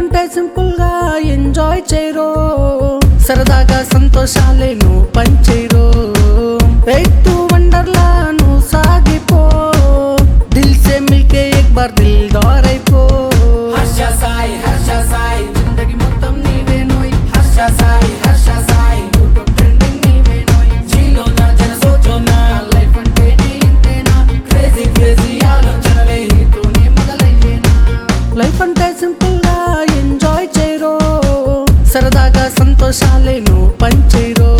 అంటే సింపుల్ గా ఎంజాయ్ చేయరో సరదాగా సంతోషాలే నువ్వు పంచేరో ఎయిత్ వండర్లా నువ్వు సాగిపో దిల్ సే మిల్కే ఎక్ బార్ దిల్ దారైపో హర్ష సాయి హర్ష సాయి జిందగీ మొత్తం నీవే నోయ్ హర్ష సాయి హర్ష సాయి యూట్యూబ్ ట్రెండింగ్ నీవే నోయ్ జీలో నా జన సోచో నా లైఫ్ అంటే నీ ఇంతేనా క్రేజీ క్రేజీ ఆలోచనలే నీతోనే మొదలయ్యేనా లైఫ్ అంటే సింపుల్ గా ఎంజాయ్ చేయరో సరదాగా సంతోషాలే నువ్వు పంచేరో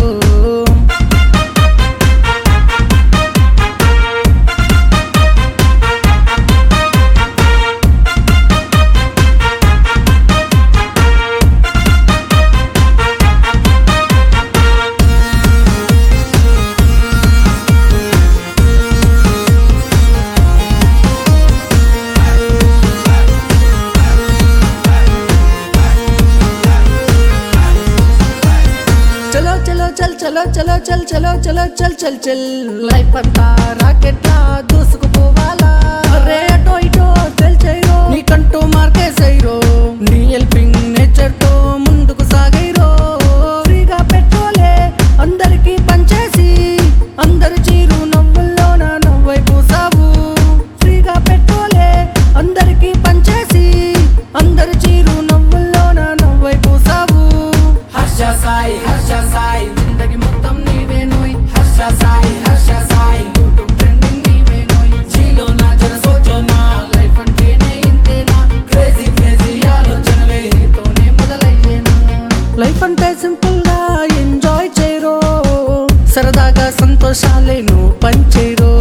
చలో చలో చల్ చలో చలో చల్ చలో చలో చల్ చల్ చల్ లైఫ్ అంతా రాకెట్ లా దూసుకుపోవాలా అరే అటో ఇటో తెల్ చేయరో నీకంటూ మార్కేసైరో నీ హెల్పింగ్ నేచర్ తో ముందుకు సాగైరో ఫ్రీగా పెట్రోలే అందరికీ పంచేసి అందరి చీరు నవ్వుల్లో నా నవ్వై పూసావు ఫ్రీగా పెట్రోలే అందరికీ పంచేసి అందరి చీరు నవ్వుల్లో నా నవ్వై పూసావు హర్ష సాయి హర్ష సాయి జిందగీ మొత్తం నీవే నోయ్ హర్ష సాయి హర్ష సాయి యూట్యూబ్ ట్రెండింగ్ నీవే నోయ్ జీలో నా జన సోచో నా లైఫ్ అంటేనే ఇంతేనా క్రేజీ క్రేజీ ఆలోచనలే నీతోనే మొదలయ్యేనా లైఫ్ అంటే సింపుల్ గా ఎంజాయ్ చేయరో సరదాగా సంతోషాలే నువ్వు పంచేరో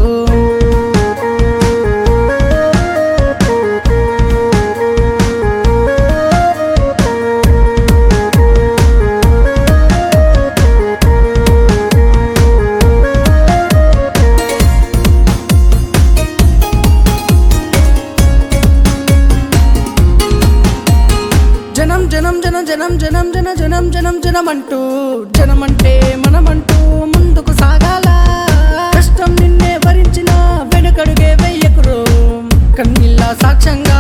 జనం జనం జన జనం జనం జన జనం జనం జనం అంటూ జనం అంటే మనమంటూ ముందుకు సాగాల కష్టం నిన్నే భరించిన వెనుకడుగే వెయ్యకురు కన్నీళ్ళ సాక్ష్యంగా